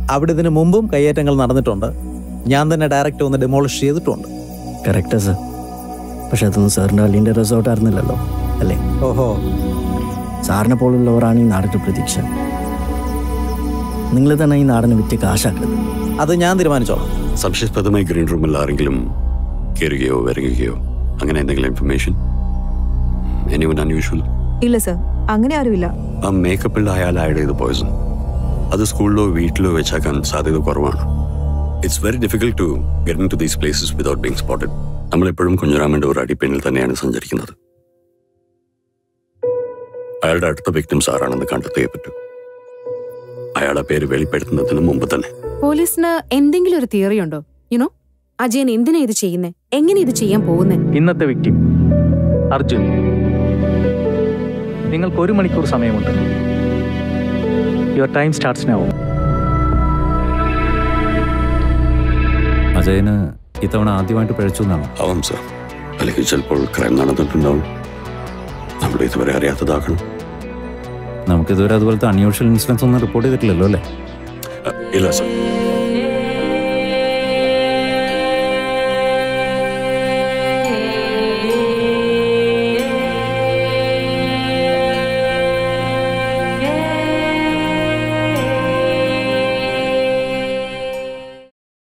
അവിടെ ഇതിനു മുമ്പും കയ്യേറ്റങ്ങൾ നടന്നിട്ടുണ്ട് ഞാൻ തന്നെ ഡയറക്റ്റ് ഒന്ന് ഡെമോളിഷ് ചെയ്തിട്ടുണ്ട് കറക്റ്റാ സർ പക്ഷെ അതൊന്നും സാറിൻ്റെ അല്ലിൻ്റെ റിസോർട്ട് ആയിരുന്നില്ലല്ലോ അല്ലേ ഓഹോ സാറിനെ പോലുള്ളവരാണ് ഈ നാടിൻ്റെ പ്രതീക്ഷ നിങ്ങൾ തന്നെ ഈ നാടിനെ വിറ്റ് കാശാക്കുന്നത് അത് ഞാൻ തീരുമാനിച്ചോളാം സംശയാസ്പദമായി ഗ്രീൻ റൂമിൽ ആരെങ്കിലും കയറുകയോ വരങ്ങുകയോ അങ്ങനെ എന്തെങ്കിലും ഇൻഫർമേഷൻ എനിവൻ അൺയൂഷ്വൽ ഇല്ല സർ അങ്ങനെ ആരുമില്ല ആ മേക്കപ്പിൽ അയാൾ ആഡ് ചെയ്ത പോയിസൺ അത് സ്കൂളിലോ വീട്ടിലോ വെച്ചാക്കാൻ സാധ്യത കുറവാണ് it's very difficult to get into these places without being spotted നമ്മളെപ്പോഴും കുഞ്ഞുരാമന്റെ ഒരു അടിപ്പെണ്ണിൽ തന്നെയാണ് സഞ്ചരിക്കുന്നത് അയാളുടെ അടുത്ത വിക്ടിംസ് ആരാണെന്ന് കണ്ടെത്തിയേ പറ്റൂ അയാളുടെ പേര് വെളിപ്പെടുത്തുന്നതിന് മുമ്പ് തന്നെ പോലീസിന് എന്തെങ്കിലും ഒരു തിയറി ഉണ്ടോ യുനോ അജയൻ എന്തിനാ ഇത് ചെയ്യുന്നേ എങ്ങനെ ഇത് ചെയ്യാൻ പോകുന്നേ ഇന്നത്തെ വിക്ടിം അർജുൻ നിങ്ങൾക്ക് ഒരു മണിക്കൂർ സമയമുണ്ട് യുവർ ടൈം സ്റ്റാർട്ട്സ് നൗ അജയന് ഇത്തവണ ആദ്യമായിട്ട് പിഴച്ചു എന്നാണ് ആവാം സർ അല്ലെങ്കിൽ ചിലപ്പോൾ ക്രൈം നടന്നിട്ടുണ്ടാവും നമ്മൾ ഇതുവരെ അറിയാത്തതാക്കണം നമുക്കിതുവരെ അതുപോലത്തെ അൺയൂഷ്വൽ ഇൻസിഡൻസ് ഒന്നും റിപ്പോർട്ട് ചെയ്തിട്ടില്ലല്ലോ അല്ലേ അഹ് ഇല്ല സർ